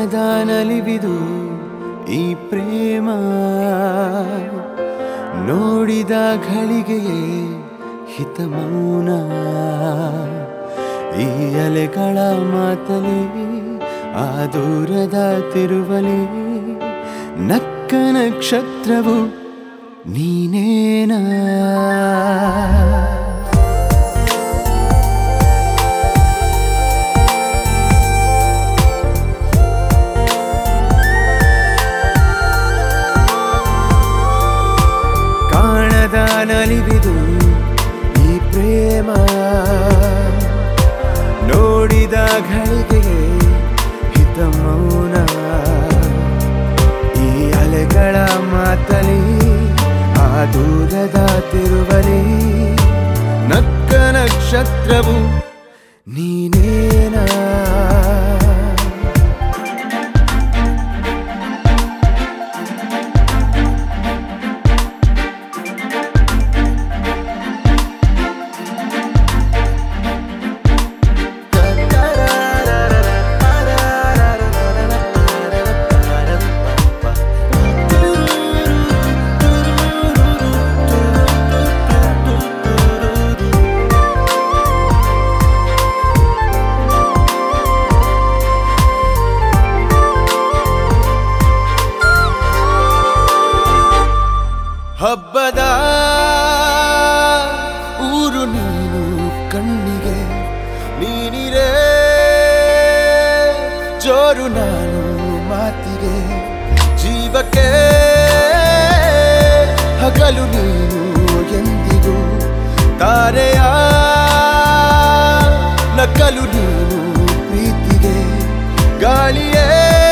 ಕಾಣದ ನಲಿವಿದು ಈ ಪ್ರೇಮ ನೋಡಿದ ಘಳಿಗೆಯೇ ಹಿತ ಮೌನ ಈ ಅಲೆಗಳ ಮಾತಲಿ ಆ ದೂರದ ತಿರುವಲಿ ನಕ್ಕ ನಕ್ಷತ್ರವು ನೀನೇನಾ ಕಾಣದ ನಲಿವಿದು ಈ ಪ್ರೇಮ ನೋಡಿದ ಘಳಿಗೆ ಹಿತ ಮೌನ ಈ ಅಲೆಗಳ ಮಾತಲಿ ಆ ದೂರದ ತಿರುವಲಿ ನಕ್ಕ ನಕ್ಷತ್ರವು ನೀನೇನಾ ಹಬ್ಬದ ಊರು ನೀನು ಕಣ್ಣಿಗೆ ನೀನಿರೇ ಜೋರು ನಾನು ಮಾತಿಗೆ ಜೀವಕ್ಕೆ ಹಗಲು ನೀನು ಎಂದಿಗೂ ತಾರೆಯ ನಕಲು ನೀನು ಪ್ರೀತಿಗೆ ಗಾಳಿಯೇ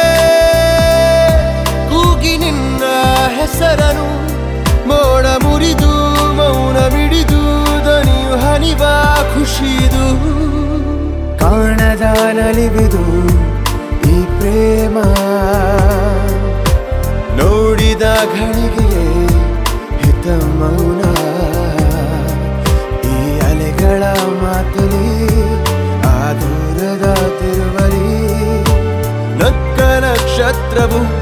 ಕೂಗಿ ನಿನ್ನ ಹೆಸರನು ಮೋಡ ಮುರಿದು ಮೌನ ಮಿಡಿದು ದನಿಯು ಹನಿವ ಖುಷಿದು ಕಾಣದ ನಲಿವಿದು ಈ ಪ್ರೇಮ ನೋಡಿದ ಘಳಿಗೆಯೇ ಹಿತ ಮೌನ ಈ ಅಲೆಗಳ ಮಾತಲಿ ಆ ದೂರದ ತಿರುವಲಿ ನಕ್ಕ ನಕ್ಷತ್ರವು